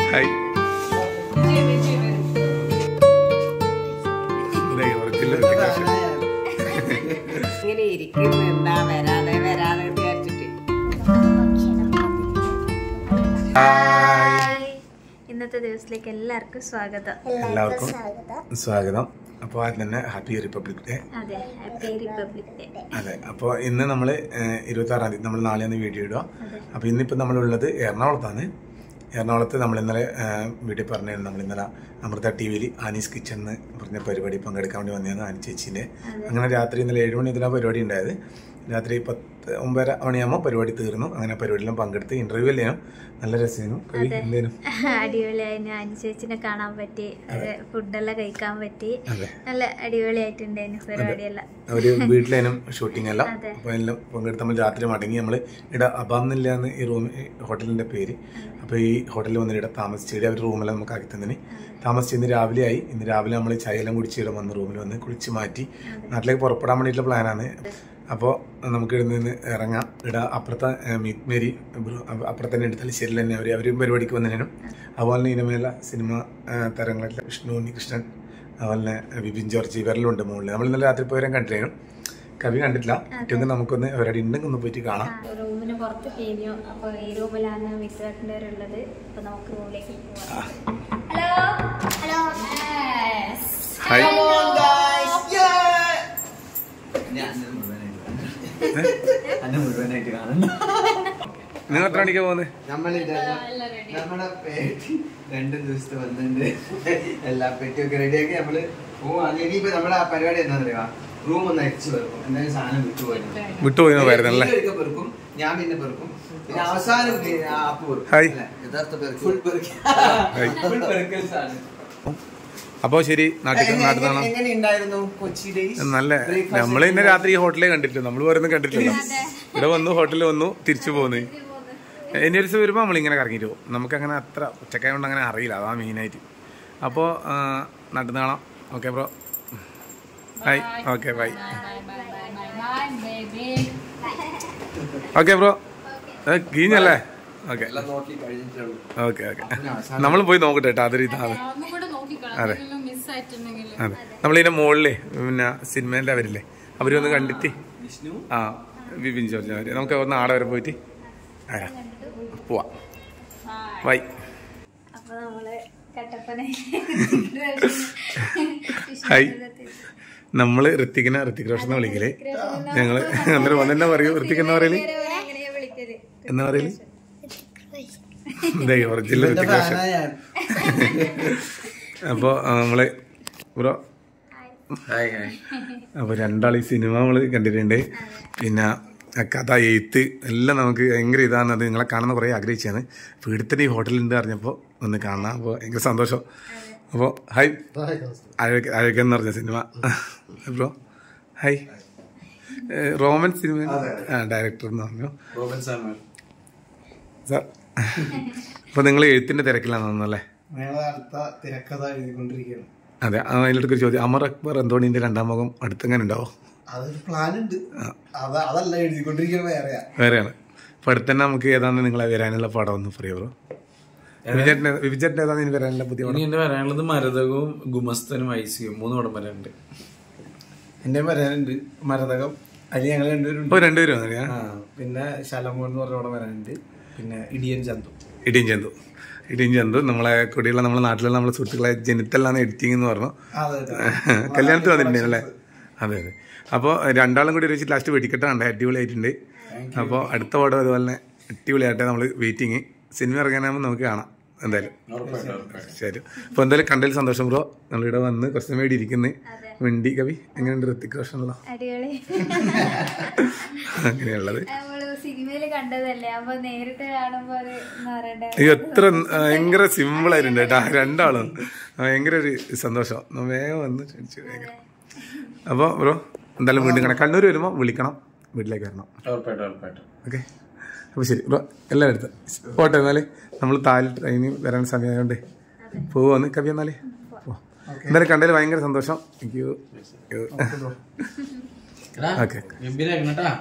Hi ദേ, original Hrithik Roshan. ഇങ്ങനെ ഇരിക്കും എന്താ വരാതെ വരാതെ വിചാരിച്ചിട്ട് ഹായ് ഇന്നത്തെ ദിവസത്തിലേക്ക് എല്ലാവർക്കും സ്വാഗതം എല്ലാവർക്കും സ്വാഗതം അപ്പോൾ ആദ്യം തന്നെ ഹാപ്പി റിപ്പബ്ലിക് ഡേ അതെ ഹാപ്പി റിപ്പബ്ലിക് ഡേ അതെ അപ്പോൾ ഇന്ന് നമ്മൾ ഇരുപത്തി ആറാം തീയതി നമ്മൾ നാളെയാണ് വീഡിയോ ഇടുക അപ്പോൾ ഇന്നിപ്പോൾ നമ്മളുള്ളത് എറണാകുളത്താണ് എറണാകുളത്ത് നമ്മൾ ഇന്നലെ ഏഹ്, വീട്ടിൽ പറഞ്ഞിരുന്നു നമ്മൾ ഇന്നലെ അമൃത ടി വിയിൽ ആനീസ് കിച്ചൺ എന്ന് പറഞ്ഞ പരിപാടി പങ്കെടുക്കാൻ വേണ്ടി വന്നതാണ് ആനി ചേച്ചീൻ്റെ അങ്ങനെ രാത്രി ഇന്നലെ ഏഴ് മണി ഇതിലാണ് പരിപാടി ഉണ്ടായത് രാത്രി പത്ത് ഒമ്പതര മണിയാകുമ്പോൾ പരിപാടി തീർന്നു അങ്ങനെ പരിപാടിയിലും പങ്കെടുത്ത് ഇന്റർവ്യൂ അല്ലേനും നല്ല രസമായിരുന്നു കവി എന്തേനും അടിപൊളിയായി അനുചേച്ചിനെ കാണാൻ പറ്റി ഫുഡെല്ലാം കഴിക്കാൻ പറ്റി അതെ നല്ല അടിപൊളിയായിട്ടുണ്ടായിരുന്നു പരിപാടിയെല്ലാം ഒരു വീട്ടിലേനും ഷൂട്ടിംഗ് എല്ലാം അതെ. അപ്പോൾ എല്ലാം പങ്കെടുത്ത് നമ്മൾ രാത്രി മടങ്ങി നമ്മൾ ഇവിടെ അബാന്നില്ല എന്ന് ഈ റൂം ഹോട്ടലിന്റെ പേര് അപ്പോൾ ഈ ഹോട്ടലിൽ വന്നിട്ട് ഇവിടെ താമസിച്ചിട്ട് അവർ റൂമെല്ലാം നമുക്ക് ആക്കി തന്നിന് താമസിച്ച് ഇന്ന് രാവിലെ ആയി ഇന്ന് രാവിലെ നമ്മൾ ചായയെല്ലാം കുടിച്ച് ഇവിടെ വന്ന് റൂമിൽ വന്ന് കുളിച്ച് മാറ്റി നാട്ടിലേക്ക് പുറപ്പെടാൻ വേണ്ടിയിട്ടുള്ള പ്ലാനാണ് അപ്പോൾ നമുക്ക് ഇവിടെ നിന്ന് ഇറങ്ങാം ഇവിടെ അപ്പുറത്തെ മീറ്റ് മേരി ബ്രോ- അപ്പുറത്തെ തന്നെ എടുത്താൽ ശരി തന്നെ അവർ അവരും പരിപാടിക്ക് വന്നതിനും അതുപോലെ തന്നെ ഇനമേല സിനിമ തരങ്ങളെല്ലാം വിഷ്ണു ഉണ്ണികൃഷ്ണൻ അതുപോലെ തന്നെ വിപിൻ ജോർജ് ഇവരെല്ലാം ഉണ്ട് മുകളിൽ നമ്മൾ ഇന്നലെ രാത്രി പോയവരും കണ്ടിരുന്നു കവി കണ്ടിട്ടില്ല പറ്റുമെങ്കിൽ നമുക്കൊന്ന് അവരുടെ ഉണ്ടെങ്കിൽ ഒന്ന് പോയിട്ട് കാണാം റൂമിന് പുറത്ത് കഴിഞ്ഞു അപ്പോൾ ഈ റൂമിലാണ് വിസിറ്റേണ്ടവരുള്ളത് അപ്പോൾ നമുക്ക് റൂമിലേക്ക് പോവാം ഹലോ ഹലോ ഹായ് അന്നെ മുഴുവനായിട്ട് കാണുന്നു നിങ്ങൾ എത്ര മണിക്കാണ് പോകുന്നത് നമ്മളിത് നമ്മുടെ പേട്ടി രണ്ട് ദിവസത്തെ വന്നിട്ടുണ്ട് എല്ലാ പെട്ടിയൊക്കെ റെഡിയാക്കി നമ്മള് പോവാണ് ഇനിയിപ്പോ നമ്മുടെ ആ പരിപാടി എന്താ പറയുക റൂം ഒന്ന് അടിച്ചു വെക്കും എന്തായാലും സാധനം വിട്ടുപോയിരുന്നു വിട്ടുപോയി വരുന്നല്ലേ ഒരിക്കൽ പെറുക്കും ഞാൻ പിന്നെ പെറുക്കും പിന്നെ അവസാനം പിന്നെ ആ അപ്പു പെറുക്കും. ഹായ്. അല്ലേ? യഥാർത്ഥ പെറുക്കും ഫുൾ പെറുക്കി ഹായ്. ഫുൾ പെറുക്കൽസ് ആണ് അപ്പോൾ ശരി നാട്ടിൽ എങ്ങനെ- നാട്ടിൽ കാണാം എങ്ങനെ ഉണ്ടായിരുന്നു കൊച്ചി ഡേയ്സ് നല്ല നമ്മൾ ഇന്ന് രാത്രി ഈ ഹോട്ടലിൽ കണ്ടിട്ടില്ല നമ്മൾ പറയുന്നത് കണ്ടിട്ടില്ല ഇവിടെ വന്നു ഹോട്ടലിൽ വന്നു തിരിച്ചു പോന്നു ഇനി ഒരു ദിവസം വരുമ്പോൾ നമ്മളിങ്ങനെ കറങ്ങിയിട്ട് പോകും നമുക്കങ്ങനെ അത്ര ഉച്ചക്കായ കൊണ്ട് അങ്ങനെ അറിയില്ല അതാ മെയിനായിട്ട് അപ്പോൾ നാട്ടിൽ നിന്ന് കാണാം okay bro hi okay bye okay bro കീഞ്ഞല്ലേ ഓക്കെ നോക്കി കഴിഞ്ഞിട്ടുള്ളൂ ഓക്കെ ഓക്കെ നമ്മൾ പോയി നോക്കട്ടെ കേട്ടോ അതൊരു ഇതാണ് അതെ അതെ നമ്മളിതിന്റെ മുകളിലേ പിന്നെ സിനിമേന്റെ അവരില്ലേ അവരൊന്ന് കണ്ടിട്ട് വിഷ്ണു ആ വിപിൻ ജോർജ് അവര് നമുക്ക് ഒന്ന് ആടെ വരെ പോയിട്ട് വരാം പോവാം ബൈ അപ്പോൾ നമ്മള് കട്ടപ്പന ഹായ് നമ്മള് ഋത്തിക്കിനെ ഋത്തിക് റോഷൻ എന്ന് വിളിക്കല് ഞങ്ങള് അന്നേരം വന്ന് തന്നെ പറയൂ ഋത്തിക് എന്നാ പറയല് എങ്ങനെയാ വിളിക്കല് എന്നാ പറയല് ഇതേ ഒറിജിനൽ ഋത്തിക് റോഷൻ അപ്പോൾ നമ്മള് ബ്രോ ഹായ് ഹായ് അപ്പോൾ രണ്ടാൾ ഈ സിനിമ നമ്മൾ കണ്ടിട്ടുണ്ട് പിന്നെ ആ കഥ എഴുത്ത് എല്ലാം നമുക്ക് ഭയങ്കര ഇതാണ് അത് നിങ്ങളെ കാണുന്ന കുറേ ആഗ്രഹിച്ചാണ് അപ്പോൾ ഇവിടുത്തെ ഈ ഹോട്ടലുണ്ട് അറിഞ്ഞപ്പോൾ ഒന്ന് കാണാം അപ്പോൾ ഭയങ്കര സന്തോഷം അപ്പോൾ ഹായ് അഴക അഴകൻ എന്ന് പറഞ്ഞ സിനിമ ബ്രോ ഹായ് ഏഹ് റോമൻ സിനിമ ആ ഡയറക്ടർ എന്ന് പറഞ്ഞു റോബൻ സാമുവൽ സാർ അപ്പോൾ നിങ്ങൾ എഴുത്തിൻ്റെ തിരക്കിലാണെന്നല്ലേ ഞങ്ങൾ അടുത്ത തിരക്കഥ എഴുതിക്കൊണ്ടിരിക്കുകയാണ് അതെ ആ, അതിലെടുക്കൊരു ഒരു ചോദ്യം അമർ അക്ബർ എന്തോണിൻ്റെ രണ്ടാം മുഖം അടുത്തെങ്ങനെ ഉണ്ടാവോ അതൊരു പ്ലാൻ ഉണ്ട് അത് അതല്ല എഴുതിക്കൊണ്ടിരിക്കുന്നത് വേറെയാ വേറെയാണ് അപ്പോൾ അടുത്ത് തന്നെ നമുക്ക് ഏതാണ് നിങ്ങളെ വരാനുള്ള പടം ഒന്ന് പറയൂ ബ്രോ വിവിചേട്ടൻ്റെ വിവിചേട്ടൻ്റെ ഏതാണ് ഇനി വരാനുള്ള പുതിയ പടം ഇനി എന്റെ വരാനുള്ളത് മരതകവും ഗുമസ്തനും ഐസിയും മൂന്ന് പടം വരാനുണ്ട് എന്റെ വരാനുണ്ട് മരതകം അതിൽ ഞങ്ങൾ രണ്ടുപേരുണ്ട് ഇപ്പോൾ രണ്ടുപേരും അങ്ങനെയാ ആ പിന്നെ ശലമോൻ എന്ന് പറഞ്ഞ പടം വരാനുണ്ട് പിന്നെ ഇടിയൻ ചന്തു ഇടിയും ചന്തു ഇടിയും ചന്തു നമ്മളെ കുടിയുള്ള നമ്മളെ നാട്ടിലുള്ള നമ്മളെ സുഹൃത്തുക്കളെ ജനിത്തലാണ് എഡിറ്റിംഗ് എന്ന് പറഞ്ഞു അതെ കല്യാണത്തിന് വന്നിട്ടുണ്ടല്ലേ അതെ അതെ അപ്പോൾ രണ്ടാളും കൂടി ഒരുമിച്ച് ലാസ്റ്റ് വെടിക്കെട്ടാണ്ട് അടിപൊളിയായിട്ടുണ്ട് അപ്പോൾ അടുത്ത പടം അതുപോലെ തന്നെ അടിപൊളിയായിട്ട് നമ്മൾ വെയിറ്റിംഗ് സിനിമ ഇറങ്ങാനാകുമ്പോൾ നമുക്ക് കാണാം എന്തായാലും ശരി അപ്പോൾ എന്തായാലും കണ്ടതിൽ സന്തോഷം ബ്രോ നമ്മളിവിടെ വന്ന് കുറച്ച് സമയം ഇവിടെ ഇരിക്കുന്നത് വെണ്ടി കവി എങ്ങനെയുണ്ട് ഋത്തിക് റോഷനുള്ള അടിപൊളി അങ്ങനെയുള്ളത് നമ്മള് സിനിമയില് കണ്ടതല്ലേ അപ്പൊ നേരിട്ട് കാണുമ്പോ അത് മാറേണ്ട അയ്യോ എത്ര ഭയങ്കര സിമ്പിൾ ആയിട്ടുണ്ട് കേട്ടോ രണ്ടാളും ഭയങ്കര ഒരു സന്തോഷം ഒന്ന് വേഗം വന്ന് ക്ഷണിച്ചു ഭയങ്കര അപ്പോൾ ബ്രോ എന്തായാലും വീണ്ടും കാണാം കണ്ണൂർ വരുമ്പോൾ വിളിക്കണം വീട്ടിലേക്ക് വരണം ഉറപ്പായിട്ടും ഉറപ്പായിട്ടും ഓക്കെ അപ്പോൾ ശരി ബ്രോ എല്ലാം എടുത്ത് പോട്ടെ എന്നാല് നമ്മൾ താല് ട്രെയിനിൽ വരാൻ സമയമായതുകൊണ്ട് പോവാന്ന് കവി എന്നാലേ പോവാം. എന്തായാലും കണ്ടതിൽ ഭയങ്കര സന്തോഷം താങ്ക് യു ഓക്കെ ഗംഭീരാക്കണട്ടാ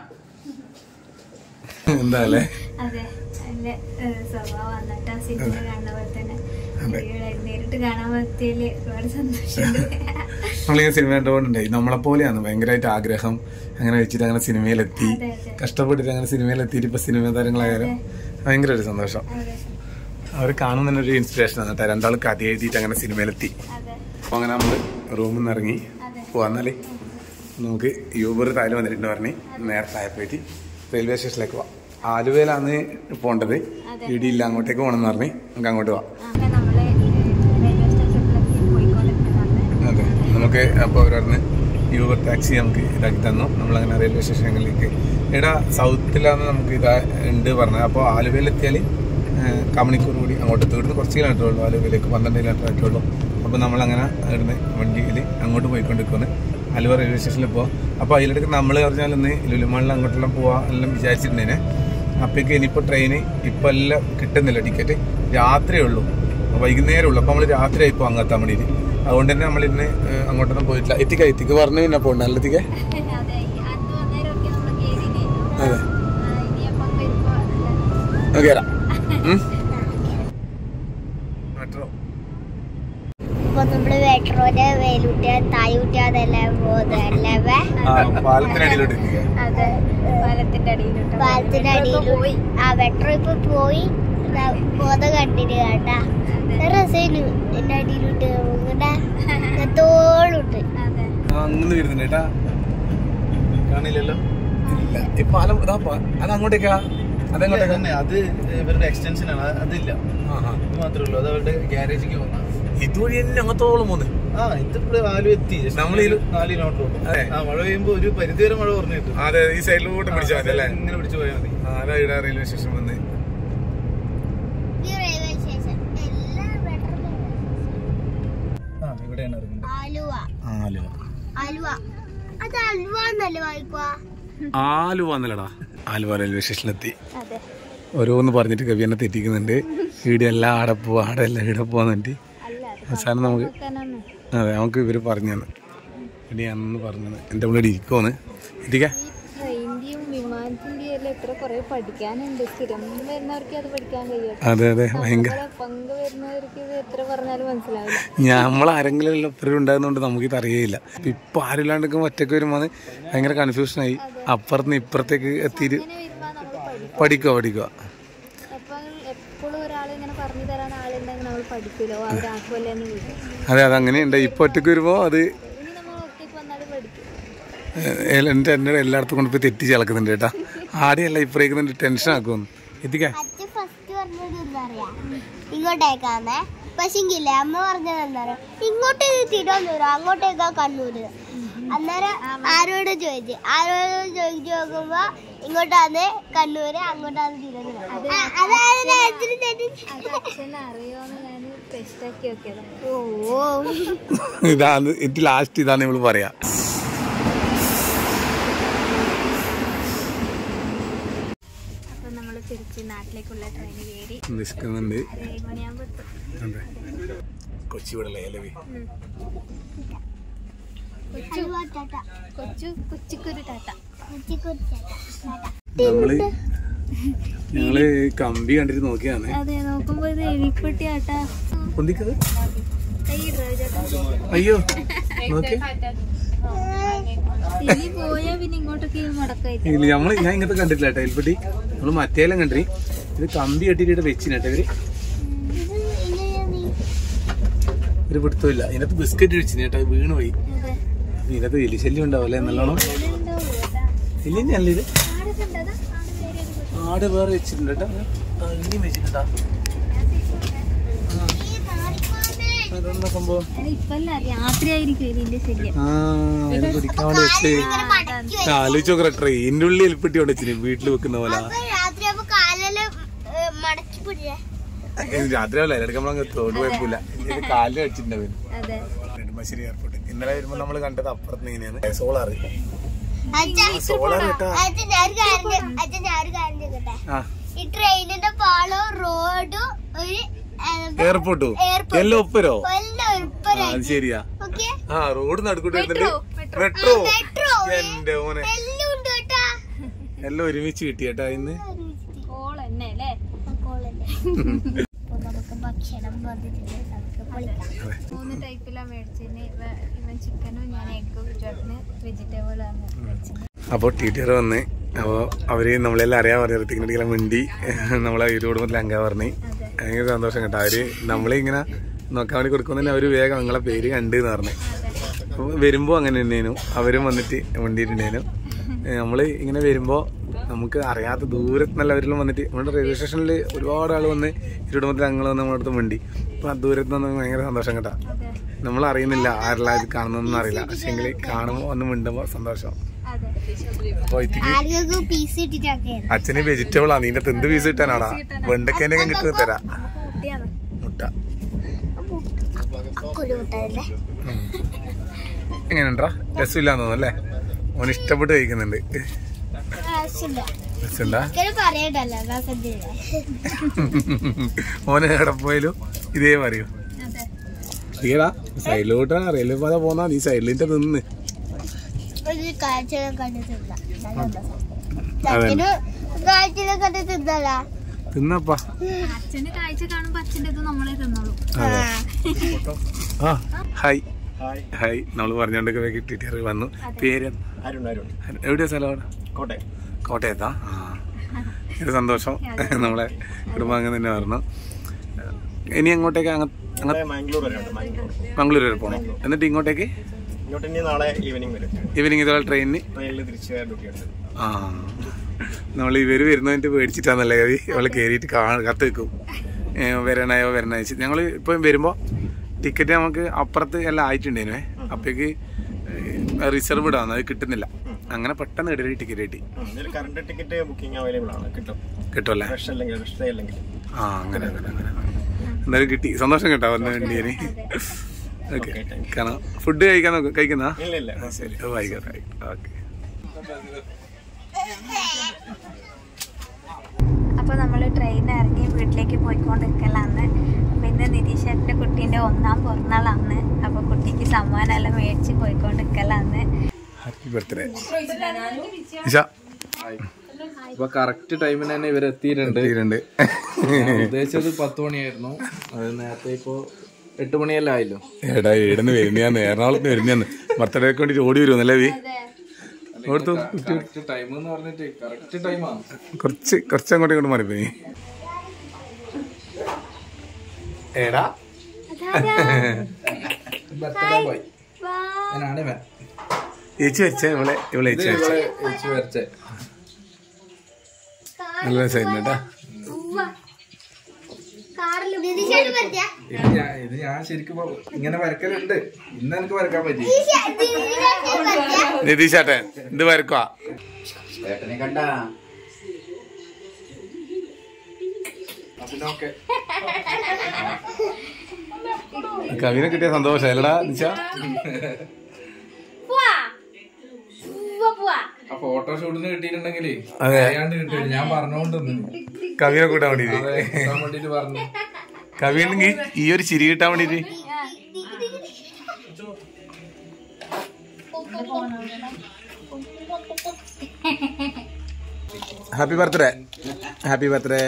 എന്താ അല്ലേ അതെ നല്ല ഏഹ്, സ്വഭാവം എന്നിട്ട് ആ സിനിമ കാണുന്ന പോലെ തന്നെ അതെ. നേരിട്ട് കാണാൻ പറ്റിയതിൽ ഒരുപാട് സന്തോഷമുണ്ട് നമ്മളിങ്ങനെ സിനിമ കണ്ടുകൊണ്ടുണ്ടായി നമ്മളെ പോലെയാണ് ഭയങ്കരമായിട്ട് ആഗ്രഹം അങ്ങനെ വെച്ചിട്ട് അങ്ങനെ സിനിമയിലെത്തി അതെ, അതെ. കഷ്ടപ്പെട്ടിട്ട് അങ്ങനെ സിനിമയിലെത്തിയിട്ട് ഇപ്പൊ സിനിമ താരങ്ങളായാലും ഭയങ്കര ഒരു സന്തോഷം അതെ അവർ കാണുന്ന തന്നെ ഒരു ഇൻസ്പിറേഷൻ ആണ് കേട്ടോ രണ്ടാളും കഥ എഴുതിയിട്ട് അങ്ങനെ സിനിമയിലെത്തി അതെ അപ്പൊ അങ്ങനെ നമ്മള് റൂമിൽ നിന്ന് ഇറങ്ങി അതെ. പോവാന്നാല് നമുക്ക് യൂബർ താഴെ വന്നിട്ടുണ്ട് പറഞ്ഞ് നേരത്തെ ആയപ്പോയിട്ട് റെയിൽവേ സ്റ്റേഷനിലേക്ക് പോവാം ആലുവയിലാണ് പോകേണ്ടത് ഇടിയില്ല അങ്ങോട്ടേക്ക് പോകണമെന്ന് പറഞ്ഞ് നമുക്ക് അങ്ങോട്ട് പോവാം അങ്ങനെ നമ്മള് റെയിൽവേ സ്റ്റേഷനിലേക്ക് പോയിക്കൊണ്ടിരിക്കുന്നതാണ് അതെ നമുക്ക് അപ്പോൾ അവരവിടുന്ന് യൂബർ ടാക്സി നമുക്ക് ഇതാക്കി തന്നു നമ്മളങ്ങനെ റെയിൽവേ സ്റ്റേഷനിലേക്ക് ഇവിടെ സൗത്തിലാണ് നമുക്ക് ഇതാ ഉണ്ട് പറഞ്ഞത് അപ്പോൾ ആലുവയിലെത്തിയാൽ കമണിക്കൂർ കൂടി അങ്ങോട്ട് തീർന്ന് കുറച്ച് കിലോമീറ്റർ ഉള്ളൂ ആലുവയിലേക്ക് പന്ത്രണ്ട് കിലോമീറ്റർ ആയിട്ടുള്ളൂ അപ്പോൾ നമ്മളങ്ങനെ ഇവിടുന്ന് വണ്ടിയിൽ അങ്ങോട്ട് പോയിക്കൊണ്ടിരിക്കുന്നു ആലുവ റെയിൽവേ സ്റ്റേഷനിൽ പോവാം അപ്പോൾ അതിലിടയ്ക്ക് നമ്മൾ പറഞ്ഞാൽ ഇന്ന് ലുലുമാളിൽ അങ്ങോട്ടെല്ലാം പോവാം എല്ലാം വിചാരിച്ചിട്ടുണ്ടേനെ അപ്പോഴേക്ക് ഇനിയിപ്പോൾ ട്രെയിന് ഇപ്പം എല്ലാം കിട്ടുന്നില്ല ടിക്കറ്റ് രാത്രിയേ ഉള്ളൂ വൈകുന്നേരം ഉള്ളൂ അപ്പോൾ നമ്മൾ രാത്രി ആയിപ്പോൾ അങ്ങെത്താൻ വേണ്ടിയിട്ട് അതുകൊണ്ട് തന്നെ നമ്മളിന്ന് ഏഹ്, അങ്ങോട്ടൊന്നും പോയിട്ടില്ല എത്തിക്ക എത്തിക്ക് പറഞ്ഞു പിന്നെ പോകണ്ട നല്ല എത്തിക്കേ അതെ ഈ അന്ന് വന്നേരമൊക്കെ നമ്മൾ കേറിയില്ലേ അതെ ഇനിയപ്പം വരുമ്പോ നല്ല നമുക്ക് കയറാം മെട്രോ അപ്പൊ നമ്മള് മെട്രോന്റെ വേലൂട്ടിയ തായൂട്ടിയ അതെല്ലാം പോകുന്നല്ലേ ആ പാലത്തിനടിയിലോട്ട് എത്തിക്കുക അതെ പാലത്തിന്റെ അടിയിലോട്ട് പാലത്തിന്റെ അടിയിൽ പോയി ആ മെട്രോ ഇപ്പൊ പോയി ദാ പോത കണ്ടിട്ട് കേട്ടാ രസേനു എന്റെ അടിയിലോട്ട് ഇങ്ങടെ തോളുണ്ട് അതെ ആ അങ്ങനെ വരുന്നുണ്ട് കേട്ടാ കാണില്ലല്ലോ ഇല്ല ഈ പാലം ഇതാ പാ- അത് അങ്ങോട്ടേക്കാ അതെങ്ങോട്ടേക്കാ തന്നെ അത് ഇവരുടെ എക്സ്റ്റൻഷൻ ആണ് അത് അതില്ല ആഹാ. ഇത് മാത്രമേ ഉള്ളൂ അത് അവരുടെ ഗ്യാരേജിക്ക് പോകുന്ന ഇതുവഴി തന്നെ അങ്ങത്തോളം പോന്ന് ആ ഇതിപ്പോ ആലു എത്തി just നമ്മളീ ഒരു നാല് കിലോമീറ്റർ ഉള്ളൂ അതെ. ആ മഴ പെയ്യുമ്പോ ഒരു പരിധി വരെ മഴ കുറഞ്ഞു കിട്ടും അതെ ഈ സൈഡിലോട്ട് പിടിച്ചാൽ മതി അല്ലേ ഇങ്ങനെ പിടിച്ചു പോയാൽ മതി ആരാ ഇവിടെ റെയിൽവേ സ്റ്റേഷൻ വന്ന് ഈ റെയിൽവേ സ്റ്റേഷൻ എല്ലാ മെട്രോ ആ ഇവിടെയാണ് ഇറങ്ങുന്നത് ആലുവ ആലുവ ആലുവ അത് അൽവ എന്നല്ലേ വായിക്കുവാ ആലുവ എന്നല്ലടാ ആലുവ റെയിൽവേ സ്റ്റേഷനിലെത്തി അതെ ഓരോന്ന് പറഞ്ഞിട്ട് കവി എന്നെ തെറ്റിക്കുന്നുണ്ട് ഇവിടെ എല്ലാം ആടെ പോവാ ആടെ എല്ലാം ഇവിടെ പോവാന്നുണ്ട് അല്ല അത് അവസാനം നമുക്ക് നോക്കാനാണ് അതെ നമുക്ക് ഇവര് പറഞ്ഞു തന്നെ ഇടിയാണെന്ന് പറഞ്ഞത് എൻ്റെ ഉള്ളിൽ ഇരിക്കുമെന്ന് ഇരിക്കാം ട്രെയിനിന്റെയും വിമാനത്തിന്റെയും എല്ലാം എത്ര കുറെ പഠിക്കാനുണ്ട് സ്ഥിരം വരുന്നവർക്ക് അത് പഠിക്കാൻ കഴിയും അതെ അതെ ഭയങ്കര അതുപോലെ പങ്ക് വരുന്നവർക്ക് ഇത് എത്ര പറഞ്ഞാലും മനസ്സിലാവില്ല നമ്മൾ ആരെങ്കിലും എല്ലാം എപ്പോഴും ഉണ്ടാകുന്നതുകൊണ്ട് നമുക്കിത് അറിയില്ല ഇപ്പൊ ആരില്ലാണ്ടൊക്കെ ഒറ്റയ്ക്ക് വരുമ്പോൾ ഭയങ്കര കൺഫ്യൂഷനായി അപ്പുറത്ത് ഇപ്പുറത്തേക്ക് എത്തിയിട്ട് ഇങ്ങനെ വരുമ്പോ നമ്മൾ പഠിക്കും പഠിക്കുക പഠിക്കുക എപ്പോൾ എപ്പോഴും ഒരാൾ ഇങ്ങനെ പറഞ്ഞു തരാൻ ആളുണ്ടെങ്കിൽ നമ്മൾ പഠിക്കുമല്ലോ അവരാക്കുമല്ലോ എന്ന് വിളിക്കും അതെ അത് അങ്ങനെയുണ്ട് ഇപ്പൊ ഒറ്റയ്ക്ക് വരുമ്പോൾ അത് ഇനി നമ്മൾ ഒറ്റയ്ക്ക് വന്നാലും പഠിക്കും ഏഹ് എൻ്റെ എന്നോട് എല്ലായിടത്തും കൊണ്ട് പോയി തെറ്റിച്ച് കളക്കുന്നുണ്ട് കേട്ടാ ആടെയല്ല ഇപ്പറേക്കുന്നുണ്ട് ടെൻഷൻ ആക്കുമെന്ന് എത്തിക്കാം അച്ഛൻ ഫസ്റ്റ് പറഞ്ഞത് എന്താ പറയാ ഇങ്ങോട്ടേക്കാന്നേ പക്ഷെങ്കിലേ അമ്മ പറഞ്ഞത് എന്താ പറയാ ഇങ്ങോട്ടേക്ക് തിരുവനന്തപുരം അങ്ങോട്ടേക്കാ കണ്ണൂര് അന്നേരം ആരോട് ചോദിച്ചു ആരോട് ചോദിച്ചു നോക്കുമ്പോ ഇങ്ങോട്ടാന്ന് കണ്ണൂര് അങ്ങോട്ടാണ് തിരുവനന്തപുരം ആ, അതായത് അച്ഛന് തെറ്റി- അത് അച്ഛനെ അറിയുമെന്ന് ഞാൻ ടെസ്റ്റ് ആക്കി നോക്കിയതാണ് ഓ ഇതാണ് ഇത് ലാസ്റ്റ് ഇതാണ് നമ്മൾ പറയാ അപ്പം നമ്മൾ തിരിച്ച് നാട്ടിലേക്കുള്ള ട്രെയിൻ കയറി നിൽക്കുന്നുണ്ട് ഒരു ഏഴ് മണിയാകുമ്പോൾ എത്തും അതെ കൊച്ചി ഇവിടെ ലേലവി കൊച്ചു കൊച്ചു കൊച്ചിക്കൊരു ടാറ്റ നമ്മള് ഞങ്ങള് കമ്പി കണ്ടിട്ട് നോക്കിയാണ് അതെ നോക്കുമ്പോ ഇത് എലിപ്പെട്ടി ആട്ടാ പൊന്തിക്കത് കൈ ഡ്രൈവ് ചേട്ടാ അയ്യോ നോക്കി ഇനി പോയാ പിന്നെ ഇങ്ങോട്ടൊക്കെ മുടക്കായിട്ട് ഇല്ല നമ്മള് ഞാൻ ഇങ്ങനത്തെ കണ്ടിട്ടില്ല കേട്ടോ എൽപ്പെട്ടി നമ്മള് മറ്റേലും കണ്ടി ഇത് കമ്പി കെട്ടിട്ട് ഇവിടെ വെച്ചിന് കേട്ടോ ഇവര് ഒരു പിടുത്തമില്ല ഇതിനകത്ത് ബിസ്ക്കറ്റ് വെച്ചിന് കേട്ടോ അത് വീണ് പോയി അതെ ഇതിനകത്ത് എലിശല്യം ഉണ്ടാവില്ലേ നല്ലോണം ഉണ്ടാവും കേട്ടാ എലിഞ്ഞല്ല ഇത് ആടെ കണ്ടതാ ആടെ വേറെ ഒരു കൊച്ചു. ആട് വേറെ വെച്ചിട്ടുണ്ട് കേട്ടോ ആ, ഇനിയും വെച്ചിട്ടുണ്ടാ അതെന്താ സംഭവം അത് ഇപ്പല്ല രാത്രിയായിരിക്കും ഇതിന്റെ ശല്യം ആ അതിനെ പിടിക്കാൻ വേണ്ടി വെച്ച് ആലോചിച്ച് നോക്കറ ട്രെയിനിന്റെ ഉള്ളിൽ എലിപ്പെട്ടി കൊണ്ട് വെച്ചിന് വീട്ടിൽ വെക്കുന്ന പോലെ രാത്രി അപ്പൊ കാലെല്ലാം ഏ, മടക്കി പിടിച്ചേ രാത്രി അല്ല ഇടയ്ക്ക് നമ്മളങ്ങ് തോട് കുഴപ്പമില്ല ഇത് കാലിൽ വെച്ചിട്ടുണ്ടാവും അതെ നെടുമ്പാശ്ശേരി എയർപോർട്ട് ഇന്നലെ വരുമ്പോ നമ്മൾ കണ്ടത് അപ്പുറത്ത് ഇങ്ങനെയാണ് സോളാർ അച്ഛൻ സോളാർ കേട്ടാ അച്ഛൻ ഞാൻ ഒരു കാര്യം ചോ- അച്ഛൻ ഞാൻ ഒരു കാര്യം ചോദിക്കട്ടെ ആ ഈ ട്രെയിനിന്റെ പാളോ റോഡും ഒരു എയർപോർട്ടോ എയർപോർട്ട്. എല്ലാം ഒപ്പരോ കൊല്ലം ആ ഉൾപ്പരായി അത് ശരിയാ ഓക്കെ ആ റോഡ് നടുക്കൂട്ട് വരുന്നുണ്ട് മെട്രോ മെട്രോ എന്റെ മോനെ എല്ലാം ഉണ്ട് കേട്ടാ എല്ലാം ഒരുമിച്ച് കിട്ടി കേട്ടാ ഇന്ന് കോൾ തന്നെ അല്ലേ കോളല്ലേ അപ്പൊ നമുക്ക് നമുക്ക് ഭക്ഷണം വന്നിട്ടുണ്ട് നമുക്ക് പൊളിക്കാം മൂന്ന് ടൈപ്പിലാണ് മേടിച്ചത് ഇവൻ ചിക്കനും ഞാൻ എഗ്ഗും ചേട്ടന് വെജിറ്റബിൾ ആണ് മേടിച്ചത് അപ്പോൾ ടീച്ചർ വന്ന് അപ്പോൾ അവര് നമ്മളെല്ലാം അറിയാൻ പറഞ്ഞു ഋത്തിക്കിനെ മിണ്ടി നമ്മളെ ഒരു കുടുംബത്തിൽ അംഗം പറഞ്ഞു ഭയങ്കര സന്തോഷം കേട്ടോ അവര് നമ്മളിങ്ങനെ നോക്കാൻ വേണ്ടി കൊടുക്കുമ്പോൾ തന്നെ അവര് വേഗം നിങ്ങളെ പേര് കണ്ട് എന്ന് പറഞ്ഞു അപ്പോൾ വരുമ്പോൾ അങ്ങനെ തന്നെയായിരുന്നു അവരും വന്നിട്ട് മിണ്ടിയിട്ടുണ്ടായിരുന്നു നമ്മൾ ഇങ്ങനെ വരുമ്പോൾ നമുക്ക് അറിയാത്ത ദൂരത്ത് നല്ല അവരെല്ലാം വന്നിട്ട് നമ്മുടെ റെയിൽവേ സ്റ്റേഷനിൽ ഒരുപാട് ആൾ വന്ന് ഈ കുടുംബത്തിൽ അംഗങ്ങൾ വന്ന് നമ്മുടെ അടുത്ത് മിണ്ടി അപ്പോൾ ആ ദൂരത്ത് നിന്ന് ഭയങ്കര സന്തോഷം കേട്ടോ നമ്മൾ അറിയുന്നില്ല ആരെല്ലാം ഇത് കാണുന്നൊന്നും അറിയില്ല പക്ഷേങ്കിൽ കാണുമ്പോൾ വന്ന് മിണ്ടുമ്പോൾ സന്തോഷം അതെ അപ്പോൾ ഇതിക്ക് ആർക്കൊക്കെ പീസ് ഇട്ടിട്ടൊക്കെ അച്ഛന് വെജിറ്റബിൾ ആണ് നിന്റെ എന്ത് പീസ് കിട്ടാനാടാ വെണ്ടക്കേന്റെ കിട്ടുക തരാ കുട്ടിയാണ് മുട്ട കുരുമുട്ടല്ലേ എങ്ങനെയുണ്ടാ രസമില്ലാന്ന് തോന്നുന്നു അല്ലേ ഓന് ഇഷ്ടപ്പെട്ട് കഴിക്കുന്നുണ്ട് ആവശ്യമില്ല രസമുണ്ടാ ഇങ്ങനെ പറയണ്ടല്ലോ നമുക്ക് എന്തിനാ ഓന് എവിടെ പോയാലും ഇതേ പറയൂ അതെ ഈടാ സൈഡിലോട്ടാ റെയിൽവേ പാത പോന്നാ നീ സൈഡിലിന്റെ നിന്ന് ഒരു കാഴ്ചകൾ കണ്ട് തിന്നാം അതെ. കാഴ്ചകൾ കണ്ട് തിന്നലാ തിന്നപ്പാ അച്ഛന് കാഴ്ച കാണുമ്പോ അച്ഛൻ്റെ ഇത് നമ്മളെ തിന്നോളൂ അതെ ആ ഹായ് ഹായ് നമ്മൾ പറഞ്ഞോണ്ടൊക്കെ ടീച്ചർ വന്നു പേര് അരുൺ അരുൺ എവിടെയാ സ്ഥലം അവിടെ കോട്ടയം കോട്ടയത്താ ആ ഒരു സന്തോഷം നമ്മളെ കുടുംബാംഗം തന്നെ പറഞ്ഞു ഇനി അങ്ങോട്ടേക്ക് അങ്ങ അങ്ങ- ഇവിടെ മാംഗ്ലൂർ വരെ ഉണ്ട് മാംഗ്ലൂർ മംഗളൂർ വരെ പോകണം എന്നിട്ട് ഇങ്ങോട്ടേക്ക് ഇങ്ങോട്ട് ഇനി നാളെ ഈവനിങ് വരും ഈവനിങ് ഇതുപോലെ ട്രെയിനിന് ട്രെയിനിൽ തിരിച്ച് ഡ്യൂട്ടി ഉണ്ട് ആ നമ്മൾ ഇവർ വരുന്നതിൻ്റെ പേടിച്ചിട്ടാന്നല്ലേ കവി അവളെ കയറിയിട്ട് കാ കത്ത് വെക്കും ഏ, വരണായോ വരണായോ വെച്ച് ഞങ്ങൾ ഇപ്പം വരുമ്പോൾ ടിക്കറ്റ് നമുക്ക് അപ്പുറത്ത് എല്ലാം ആയിട്ടുണ്ടേനുവേ അപ്പോഴേക്ക് റിസർവ് ഇടാന്ന് അത് കിട്ടുന്നില്ല അങ്ങനെ പെട്ടെന്ന് ഇടയിൽ ടിക്കറ്റ് കിട്ടി ഇതിൽ കറണ്ട് ടിക്കറ്റ് ബുക്കിംഗ് അവൈലബിൾ ആണ് കിട്ടും കിട്ടുമല്ലേ ഫ്രഷ് അല്ലെങ്കിൽ ഫ്രഷ് ഡേ അല്ലെങ്കിൽ ആ അങ്ങനെ അങ്ങനെ അങ്ങനെ എന്തായാലും കിട്ടി സന്തോഷം കേട്ടോ വന്ന വേണ്ടിയന് ഓക്കെ Okay, thank കാരണം ഫുഡ് കഴിക്കാൻ നോക്കും കഴിക്കുന്ന ഇല്ല ഇല്ല ശരി ഓ, ആയിക്കോട്ടെ ഓക്കെ അപ്പോൾ നമ്മൾ ട്രെയിനിൽ ഇറങ്ങി വീട്ടിലേക്ക് പോയിക്കൊണ്ടിരിക്കലാണ് പിന്നെ നിതീഷേട്ടൻ്റെ കുട്ടീൻ്റെ ഒന്നാം പിറന്നാളാണ് അപ്പോൾ കുട്ടിക്ക് സമ്മാനമെല്ലാം മേടിച്ച് പോയിക്കൊണ്ടിരിക്കലാണ് ഹാപ്പി ബർത്ത്ഡേ നിഷ ഇപ്പൊ കറക്റ്റ് ടൈമിന് തന്നെ ഇവർ എത്തിയിട്ടുണ്ട് തീരുണ്ട് ഞാൻ ഉദ്ദേശിച്ചത് പത്ത് മണിയായിരുന്നു അത് നേരത്തെ ഇപ്പോ എട്ട് മണിയല്ലേ ആയല്ലോ എടാ ഇവിടുന്ന് വരുന്നയാന്ന് എറണാകുളത്ത് വരുന്നയാന്ന് ബർത്ത്ഡേക്ക് വേണ്ടിട്ട് ഓടി വരുമെന്നല്ലേ വി ഓർത്തു കറക്റ്റ് ടൈം എന്ന് പറഞ്ഞിട്ട് കറക്റ്റ് ടൈമാണ് കുറച്ച് കുറച്ച് അങ്ങോട്ടും ഇങ്ങോട്ട് മാറിപ്പോയി എടാ ബർത്ത്ഡേ ബോയ് ഞാനാണ് ഇവൻ ചേച്ചി വെച്ച ഇവളെ ഇവളെ ചേച്ചി വെച്ച ഇവളെ വെച്ച് വരച്ചേ നല്ല രസമായിരുന്നു കേട്ടാ കാറിൽ നിതീഷേട്ടൻ പറ്റിയ ഇത് ഞാൻ ഇത് ഞാൻ ശരിക്കും ഇങ്ങനെ വരക്കലുണ്ട് ഇന്ന് എനിക്ക് വരക്കാൻ പറ്റി നിതീഷാട്ടെ ഇത് വരക്കുവാ കവിനെ കിട്ടിയ സന്തോഷം അല്ലടാ നിശ ആ ഫോട്ടോഷൂട്ടിന് കിട്ടിയിട്ടുണ്ടെങ്കിലേ അതെ. അറിയാണ്ട് കിട്ടില്ല ഞാൻ പറഞ്ഞോണ്ട് കവിനെ കൂട്ടാൻ വേണ്ടിട്ട് അതെ കിട്ടാൻ വേണ്ടിട്ട് പറഞ്ഞു കവി ഉണ്ടെങ്കിൽ ഈ ഒരു ചിരി കിട്ടാൻ വേണ്ടിട്ട് ഹാപ്പി ബർത്ത്ഡേ ഹാപ്പി ബർത്ത്ഡേ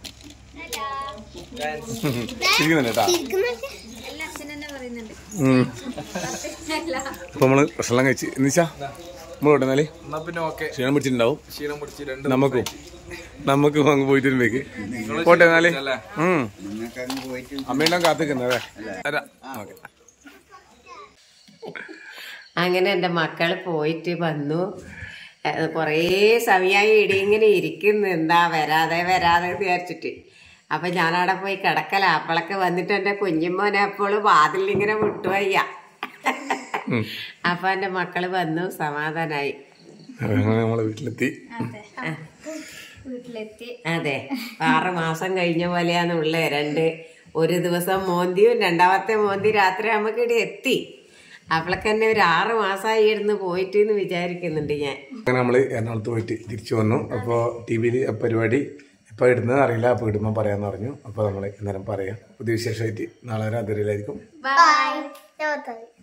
ചിരിക്കുന്നുണ്ട് കേട്ടാ എല്ലാം അച്ഛൻ തന്നെ പറയുന്നുണ്ട് ഉം. അപ്പൊ നമ്മള് ഭക്ഷണം കഴിച്ച് നിശ നമ്മൾ കൊണ്ടുവന്നാല് എന്നാ പിന്നെ ഓക്കെ ക്ഷീണം പിടിച്ചിട്ടുണ്ടാവും ക്ഷീണം പിടിച്ച് രണ്ട് നമുക്കും നമുക്കും അങ്ങ് പോയിട്ട് വരുമ്പേക്ക് പോട്ടെ എന്നാല് അല്ലേ? ഉം അമ്മയുണ്ടാവും കാത്തിക്കുന്നതേ തരാം ഓക്കെ അങ്ങനെ എൻ്റെ മക്കൾ പോയിട്ട് വന്നു ഏഹ് കുറേ സമയമായി ഇടി ഇങ്ങനെ ഇരിക്കുന്നു എന്താ വരാതെ വരാതെ എന്ന് വിചാരിച്ചിട്ട് അപ്പൊ ഞാനവിടെ പോയി കിടക്കല അപ്പോഴൊക്കെ വന്നിട്ട് എൻ്റെ കുഞ്ഞുമോനെ എപ്പോഴും വാതിലിൽ ഇങ്ങനെ വിട്ടുവയ്യ അപ്പൊ എൻ്റെ മക്കള് വന്നു സമാധാനായി അങ്ങനെ നമ്മളെ വീട്ടിലെത്തി വീട്ടിലെത്തി അതെ ആറ് മാസം കഴിഞ്ഞ പോലെയാണ് ഉള്ളേ രണ്ട് ഒരു ദിവസം മോന്തിയും രണ്ടാമത്തെ മോന്തി രാത്രി നമുക്ക് ഇവിടെ എത്തി അപ്പോഴൊക്കെ തന്നെ ഒരു ആറ് മാസമായി ഇരുന്ന് പോയിട്ട് എന്ന് വിചാരിക്കുന്നുണ്ട് ഞാൻ അങ്ങനെ നമ്മള് എറണാകുളത്ത് പോയിട്ട് തിരിച്ചു വന്നു അപ്പോൾ ടി വിയിൽ പരിപാടി എപ്പോൾ ഇടുന്നത് അറിയില്ല അപ്പോൾ ഇടുമ്പോൾ പറയാമെന്ന് പറഞ്ഞു അപ്പോൾ നമ്മൾ ഇന്നേരം പറയാം പുതിയ വിശേഷമായിട്ട് നാളെ വരെ അതിലായിരിക്കും ബൈ